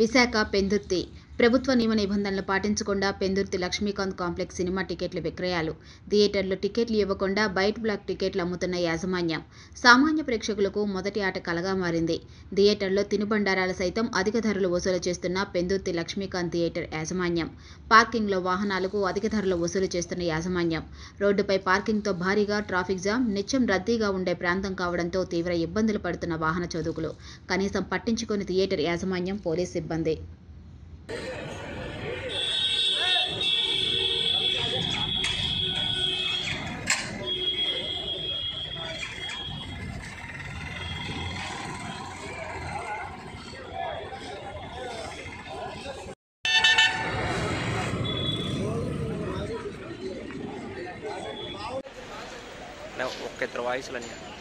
విశాఖ పెందుర్తి ప్రభుత్వ నియమ నిబంధనలు పాటించకుండా పెందుర్తి లక్ష్మీకాంత్ కాంప్లెక్స్ సినిమా టికెట్ల విక్రయాలు థియేటర్లో టికెట్లు ఇవ్వకుండా బయట బ్లాక్ టికెట్లు అమ్ముతున్న యాజమాన్యం సామాన్య ప్రేక్షకులకు మొదటి ఆట కలగా మారింది థియేటర్లో తినుబండారాలు సైతం అధిక ధరలు వసూలు చేస్తున్న పెందుర్తి లక్ష్మీకాంత్ థియేటర్ యాజమాన్యం పార్కింగ్లో వాహనాలకు అధిక ధరలు వసూలు చేస్తున్న యాజమాన్యం రోడ్డుపై పార్కింగ్తో భారీగా ట్రాఫిక్ జామ్ నిత్యం రద్దీగా ఉండే ప్రాంతం కావడంతో తీవ్ర ఇబ్బందులు పడుతున్న వాహన చోదకులు కనీసం పట్టించుకొని థియేటర్ యాజమాన్యం పోలీస్ సిబ్బంది ఒక్క ఇద్దరు వాయిస్లు అన్నీ